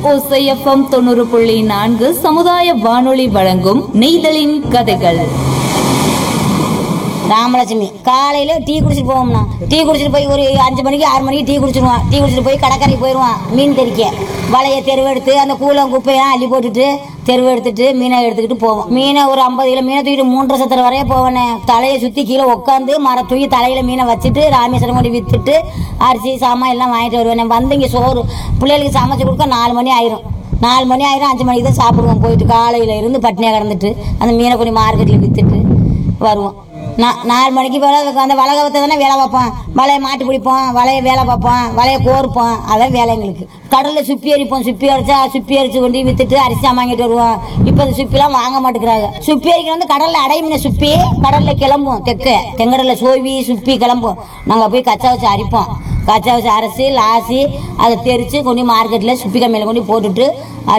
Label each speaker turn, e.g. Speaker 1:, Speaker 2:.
Speaker 1: ஓசைஎஃப்எம் தொண்ணூறு புள்ளி நான்கு சமுதாய வானொலி வழங்கும் நெய்தலின் கதைகள்
Speaker 2: ராமலட்சுமி காலையில டீ குடிச்சிட்டு போவோம்னா டீ குடிச்சிட்டு போய் ஒரு அஞ்சு மணிக்கு ஆறு மணிக்கு டீ குடிச்சிருவான் டீ குடிச்சிட்டு போய் கடற்கரைக்கு போயிடுவான் மீன் தெறிக்க வலையை தெருவெடுத்து அந்த கூலம் குப்பையெல்லாம் அள்ளி போட்டுட்டு தெருவு எடுத்துட்டு மீனை எடுத்துக்கிட்டு போவோம் மீனை ஒரு ஐம்பது கிலோ மீனை தூக்கிட்டு மூன்றரை சத்திர வரைய போவேனே தலையை சுத்தி கீழே உட்காந்து மர தூக்கி தலையில மீனை வச்சுட்டு ராமேஸ்வரம் கொண்டு வித்துட்டு அரிசி சாமான் எல்லாம் வாங்கிட்டு வருவேன் வந்து இங்க சோறு பிள்ளைகளுக்கு சமைச்சு கொடுக்க நாலு மணி ஆயிரும் நாலு மணி ஆயிரம் அஞ்சு மணிக்கு தான் சாப்பிடுவோம் போயிட்டு காலையில இருந்து பட்னியாக கிடந்துட்டு அந்த மீனை கொண்டு மார்க்கெட்டில் வித்துட்டு வருவோம் நான் நாலு மணிக்கு மேலே அந்த வலை கவத்தை தானே வேலை பார்ப்போம் வலையை மாட்டி பிடிப்போம் வலையை வேலை பார்ப்போம் வலையை கோர்ப்போம் அதான் வேலை எங்களுக்கு கடலில் சுப்பி அரிப்போம் சுப்பி அரிச்சா சுப்பி அரிச்சு கொண்டு வித்துட்டு அரிசி வாங்கிட்டு வருவோம் இப்போ அந்த சுப்பிலாம் வாங்க மாட்டேங்கிறாங்க சுப்பி அரிக்கிற வந்து கடலில் அடைமின சுப்பி கடலில் கிளம்பும் தெக்க தெங்கடலில் சோவி சுப்பி கிளம்பும் நாங்கள் போய் கச்சா வச்சு அரிப்போம் கச்சா வச்சு அரைச்சி லாசி அதை தெரித்து கொண்டு மார்க்கெட்டில் சுப்பி கம்மியில் கொண்டு போட்டுட்டு